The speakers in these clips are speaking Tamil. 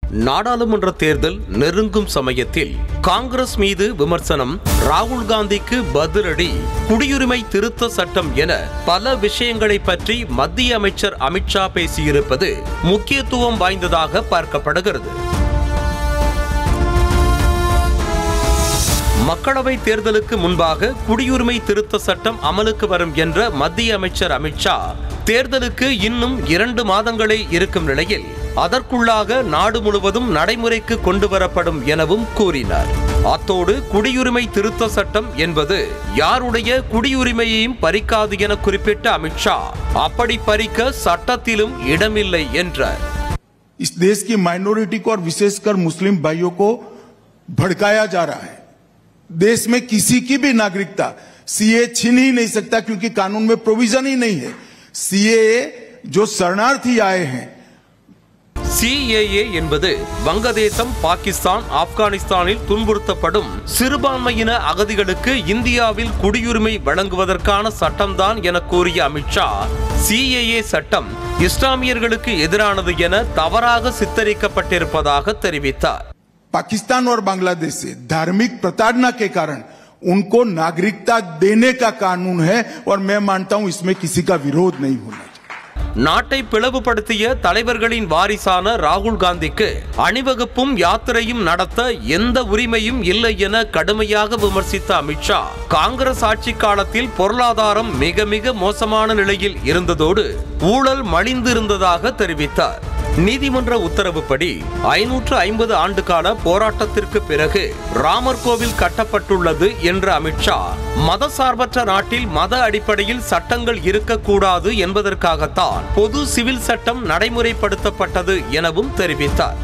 நாடாளுமன்ற தேர்தல் நெருங்கும் சமயத்தில் காங்கிரஸ் மீது விமர்சனம் ராகுல் காந்திக்கு பதிலடி குடியுரிமை திருத்த சட்டம் என பல விஷயங்களை பற்றி மத்திய அமைச்சர் அமித்ஷா பேசியிருப்பது முக்கியத்துவம் வாய்ந்ததாக பார்க்கப்படுகிறது மக்களவை தேர்தலுக்கு முன்பாக குடியுரிமை திருத்த சட்டம் அமலுக்கு வரும் என்ற மத்திய அமைச்சர் அமித்ஷா தேர்தலுக்கு இன்னும் இரண்டு மாதங்களே இருக்கும் நிலையில் அதற்குள்ளாக நாடு முழுவதும் நடைமுறைக்கு கொண்டு வரப்படும் எனவும் கூறினார் அத்தோடு குடியுரிமை திருத்த சட்டம் என்பது யாருடைய குடியுரிமையையும் பறிக்காது என குறிப்பிட்ட அமித்ஷா அப்படி பறிக்க சட்டத்திலும் இடமில்லை என்றார் इस देश की माइनॉरिटी को और विशेषकर मुस्लिम भाइयों को भड़काया जा रहा है देश में किसी की भी नागरिकता सीए छीन ही नहीं सकता क्योंकि कानून में प्रोविजन ही नहीं है सीए जो शरणार्थी आए हैं சிஏஏ என்பது வங்கதேசம் பாகிஸ்தான் ஆப்கானிஸ்தானில் துன்புறுத்தப்படும் சிறுபான்மையின அகதிகளுக்கு இந்தியாவில் குடியுரிமை வழங்குவதற்கான சட்டம்தான் என கூறிய அமித்ஷா சிஏஏ சட்டம் இஸ்லாமியர்களுக்கு எதிரானது என தவறாக சித்தரிக்கப்பட்டிருப்பதாக தெரிவித்தார் पाकिस्तान और बांग्लादेश से धार्मिक प्रताड़ना के कारण उनको नागरिकता देने का कानून है और मैं मानता हूं इसमें किसी का विरोध नहीं होना चाहिए நாட்டை பிளவுபடுத்திய தலைவர்களின் வாரிசான ராகுல் காந்திக்கு அணிவகுப்பும் யாத்திரையும் நடத்த எந்த உரிமையும் இல்லை என கடுமையாக விமர்சித்த அமித்ஷா காங்கிரஸ் ஆட்சி காலத்தில் பொருளாதாரம் மிக மிக மோசமான நிலையில் இருந்ததோடு ஊழல் மலிந்திருந்ததாக தெரிவித்தார் நீதிமன்ற உத்தரவுப்படி ஐநூற்று ஐம்பது ஆண்டு கால போராட்டத்திற்கு பிறகு ராமர் கோவில் கட்டப்பட்டுள்ளது என்ற அமித்ஷா மதசார்பற்ற நாட்டில் மத அடிப்படையில் சட்டங்கள் இருக்கக்கூடாது என்பதற்காகத்தான் பொது சிவில் சட்டம் நடைமுறைப்படுத்தப்பட்டது எனவும் தெரிவித்தார்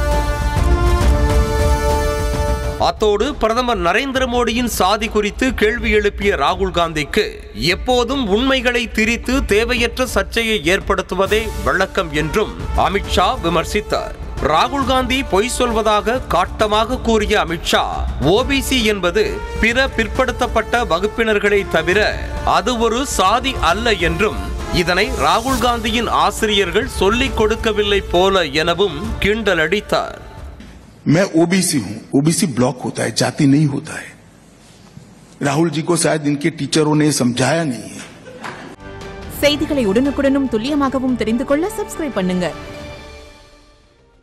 அத்தோடு பிரதமர் நரேந்திர மோடியின் சாதி குறித்து கேள்வி எழுப்பிய ராகுல் காந்திக்கு எப்போதும் உண்மைகளை திரித்து தேவையற்ற சர்ச்சையை ஏற்படுத்துவதே வழக்கம் என்றும் அமித்ஷா விமர்சித்தார் ராகுல் காந்தி பொய் சொல்வதாக காட்டமாக கூறிய அமித்ஷா ஓபிசி என்பது பிற பிற்படுத்தப்பட்ட வகுப்பினர்களை தவிர அது ஒரு சாதி அல்ல என்றும் இதனை ராகுல் காந்தியின் ஆசிரியர்கள் சொல்லிக் கொடுக்கவில்லை போல எனவும் கிண்டலடித்தார் मैं ओबीसी हूं ओबीसी ब्लॉक होता है जाति नहीं होता है राहुल जी को शायद इनके टीचरों ने समझाया नहीं है செய்திகளை உடனுக்குடனும் துல்லியமாகவும் தெரிந்து கொள்ள சப்ஸ்கிரைப் பண்ணுங்க